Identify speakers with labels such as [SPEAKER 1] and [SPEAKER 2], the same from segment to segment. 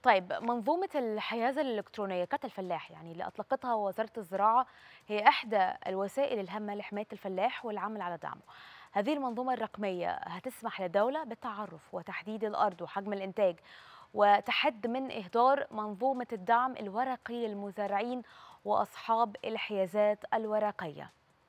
[SPEAKER 1] طيب منظومة الحيازة الإلكترونية كارت الفلاح يعني اللي أطلقتها وزارة الزراعة هي إحدى الوسائل الهامة لحماية الفلاح والعمل على دعمه هذه المنظومة الرقمية هتسمح للدولة بالتعرف وتحديد الأرض وحجم الإنتاج وتحد من إهدار منظومة الدعم الورقي للمزارعين وأصحاب الحيازات الورقية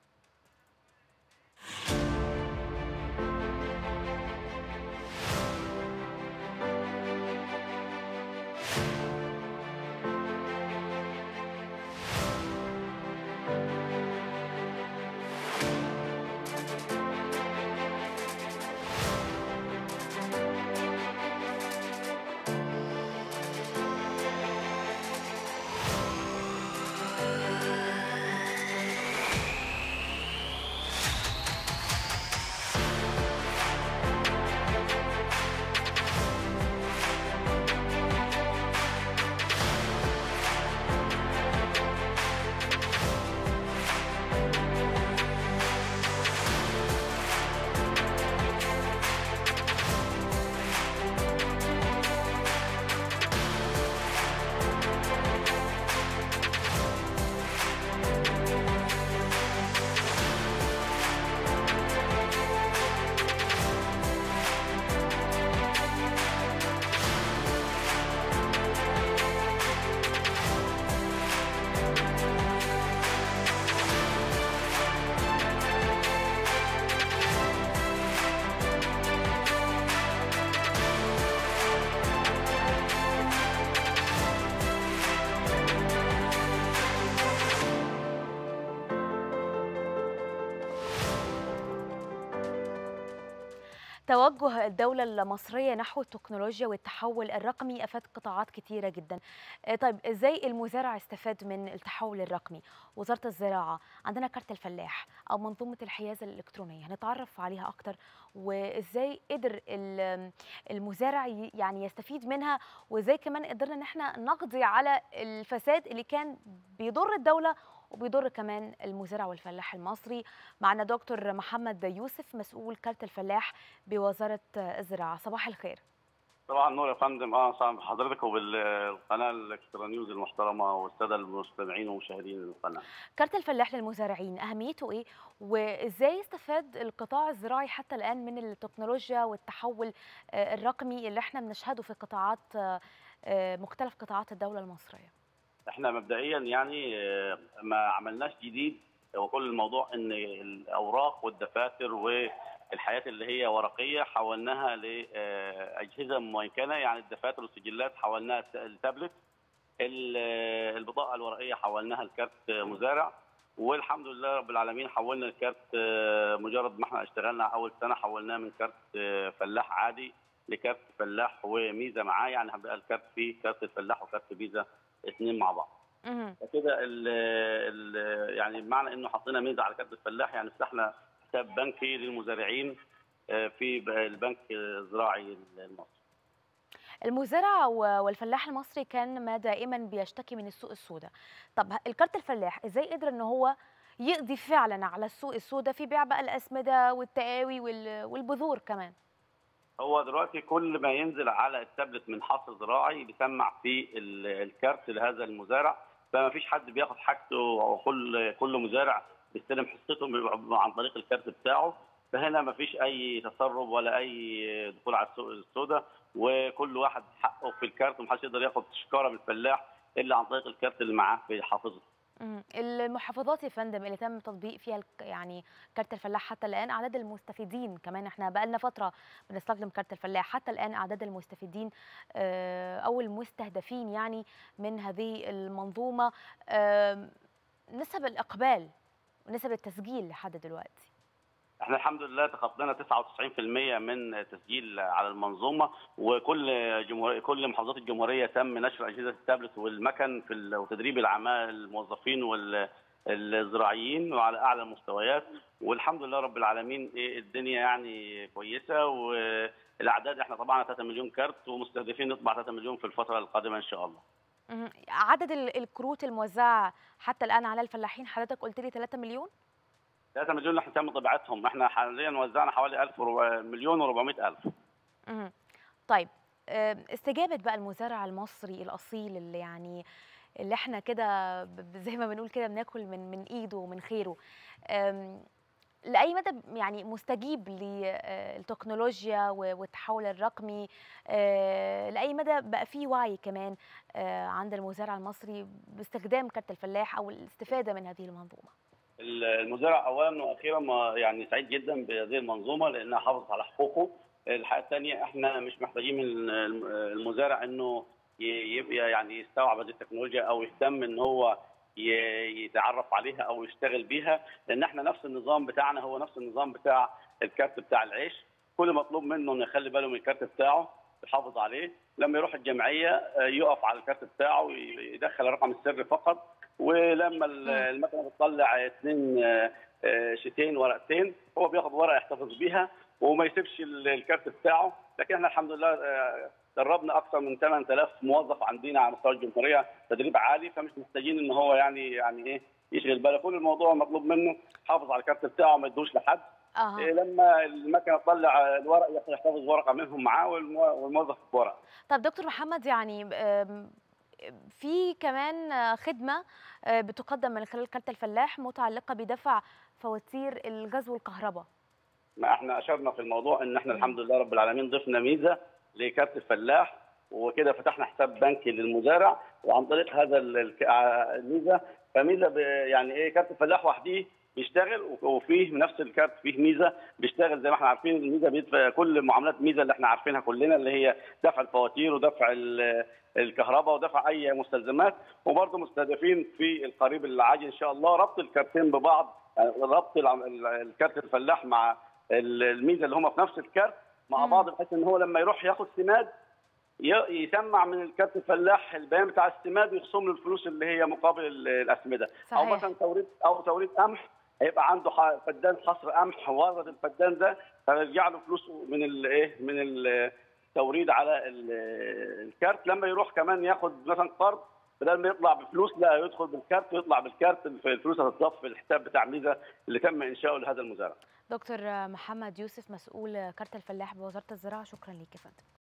[SPEAKER 1] توجه الدولة المصرية نحو التكنولوجيا والتحول الرقمي أفاد قطاعات كتيرة جدا طيب إزاي المزارع استفاد من التحول الرقمي وزارة الزراعة عندنا كارت الفلاح أو منظومة الحيازة الإلكترونية هنتعرف عليها أكتر وإزاي قدر المزارع يعني يستفيد منها وإزاي كمان قدرنا إن احنا نقضي على الفساد اللي كان بيضر الدولة وبيضر كمان المزارع والفلاح المصري معنا دكتور محمد يوسف مسؤول كارت الفلاح بوزاره الزراعه صباح الخير
[SPEAKER 2] طبعا نور يا فندم اه صاحب حضرتك وبالقناه الاكسترا نيوز المحترمه والساده المستمعين ومشاهدين القناه.
[SPEAKER 1] كارت الفلاح للمزارعين اهميته ايه وازاي استفاد القطاع الزراعي حتى الان من التكنولوجيا والتحول الرقمي اللي احنا بنشهده في قطاعات مختلف قطاعات الدوله المصريه؟
[SPEAKER 2] احنا مبدئيا يعني ما عملناش جديد هو كل الموضوع ان الاوراق والدفاتر والحياه اللي هي ورقيه حولناها لاجهزه مميكنه يعني الدفاتر والسجلات حولناها لتابلت البطاقه الورقيه حولناها لكارت مزارع والحمد لله رب العالمين حولنا الكارت مجرد ما احنا اشتغلنا اول سنه حولناه من كارت فلاح عادي لكارت فلاح وميزه معاه يعني هيبقى الكارت فيه كارت الفلاح وكارت فيزا اثنين مع بعض. فكده ال ال يعني بمعنى انه حطينا ميزه على كارت الفلاح يعني فتحنا حساب بنكي للمزارعين في البنك الزراعي المصري.
[SPEAKER 1] المزارع والفلاح المصري كان ما دائما بيشتكي من السوق السوداء. طب الكارت الفلاح ازاي قدر ان هو يقضي فعلا على السوق السوداء في بيع بقى الاسمده والتقاوي والبذور كمان؟
[SPEAKER 2] هو دلوقتي كل ما ينزل على التابلت من حصر زراعي بيسمع في الكارت لهذا المزارع فما فيش حد بياخد حاجته او كل كل مزارع بيستلم حصته عن طريق الكارت بتاعه فهنا ما فيش اي تسرب ولا اي دخول على السوق السوداء وكل واحد حقه في الكارت ومحدش يقدر ياخد شكاره من الفلاح الا عن طريق الكارت اللي معاه في حافظه.
[SPEAKER 1] المحافظات يا فندم اللي تم تطبيق فيها يعني كارت الفلاح حتى الان اعداد المستفيدين كمان احنا بقى لنا فتره بنستخدم كارت الفلاح حتى الان اعداد المستفيدين او المستهدفين يعني من هذه المنظومه نسب الاقبال ونسب التسجيل لحد دلوقتي
[SPEAKER 2] احنا الحمد لله تخطينا 99% من تسجيل على المنظومه وكل جمهورية كل محافظات الجمهوريه تم نشر اجهزه التابلت والمكن في وتدريب العمال الموظفين والزراعيين وعلى اعلى المستويات والحمد لله رب العالمين الدنيا يعني كويسه والاعداد احنا طبعا 3 مليون كارت ومستهدفين نطبع 3 مليون في الفتره القادمه ان شاء الله.
[SPEAKER 1] عدد الكروت الموزعه حتى الان على الفلاحين حضرتك قلت لي 3 مليون؟
[SPEAKER 2] 3 مليون اللي احنا تم طباعتهم احنا حاليا وزعنا حوالي 1000 مليون و400 الف
[SPEAKER 1] امم طيب آه، استجابه بقى المزارع المصري الاصيل اللي يعني اللي احنا كده ب- زي ما بنقول كده بناكل من من ايده ومن خيره آم، لاي مدى يعني مستجيب للتكنولوجيا والتحول الرقمي آه، لاي مدى بقى في وعي كمان آه، عند المزارع المصري باستخدام كارت الفلاح او الاستفاده من هذه المنظومه
[SPEAKER 2] المزارع اولا واخيرا ما يعني سعيد جدا بهذه المنظومه لانها حافظت على حقوقه الحاجه الثانيه احنا مش محتاجين من المزارع انه ي- يبقى يعني يستوعب هذه التكنولوجيا او يهتم ان هو ي- يتعرف عليها او يشتغل بيها لان احنا نفس النظام بتاعنا هو نفس النظام بتاع الكارت بتاع العيش كل مطلوب منه انه يخلي باله من الكارت بتاعه يحافظ عليه لما يروح الجمعيه آه، يقف على الكارت بتاعه ويدخل رقم السر فقط ولما ال- المكنه بتطلع اثنين آه، آه، شيتين ورقتين هو بياخد ورقه يحتفظ بيها وما يسيبش ال- الكارت بتاعه لكن احنا الحمد لله آه، دربنا اكثر من 8000 موظف عندنا على مستوى الجمهوريه تدريب عالي فمش محتاجين ان هو يعني يعني ايه يشغل باله كل الموضوع مطلوب منه يحافظ على الكارت بتاعه ما يدوش لحد
[SPEAKER 1] اها
[SPEAKER 2] إيه لما المكنه تطلع الورق يحتفظ ورقه منهم معاه والمو- والموظف بورقه
[SPEAKER 1] طب دكتور محمد يعني آم، في كمان آه، خدمة آه، بتقدم من خلال كارت الفلاح متعلقة بدفع فواتير الغاز والكهرباء
[SPEAKER 2] ما احنا اشرنا في الموضوع ان احنا
[SPEAKER 1] مم.
[SPEAKER 2] الحمد لله رب العالمين ضفنا ميزه لكارت الفلاح وكده فتحنا حساب بنكي للمزارع وعن طريق هذا ال- الك- آه، الميزه فميزه ب- يعني ايه كارت الفلاح وحده بيشتغل وف- وفيه نفس الكارت فيه ميزه بيشتغل زي ما احنا عارفين الميزه بيدفع كل معاملات ميزه اللي احنا عارفينها كلنا اللي هي دفع الفواتير ودفع ال- الكهرباء ودفع اي مستلزمات وبرضه مستهدفين في القريب العاجل ان شاء الله ربط الكارتين ببعض يعني ربط العم- ال- الكارت الفلاح مع ال- الميزه اللي هم في نفس الكارت مع
[SPEAKER 1] مم.
[SPEAKER 2] بعض بحيث ان هو لما يروح ياخد سماد ي- يسمع من الكارت الفلاح البيان بتاع السماد ويخصم له الفلوس اللي هي مقابل ال- الاسمده او
[SPEAKER 1] صحيح.
[SPEAKER 2] مثلا توريد او توريد قمح هيبقى عنده ح- فدان حصر قمح ورد الفدان ده فيرجع له فلوسه من الايه من التوريد على ال- الكارت لما يروح كمان ياخد مثلا قرض بدل ما يطلع بفلوس لا يدخل بالكارت ويطلع بالكارت الفلوس هتضاف في الحساب بتاع ميزه اللي تم انشاؤه لهذا المزارع
[SPEAKER 1] دكتور محمد يوسف مسؤول كارت الفلاح بوزارة الزراعة شكرا ليك يا فندم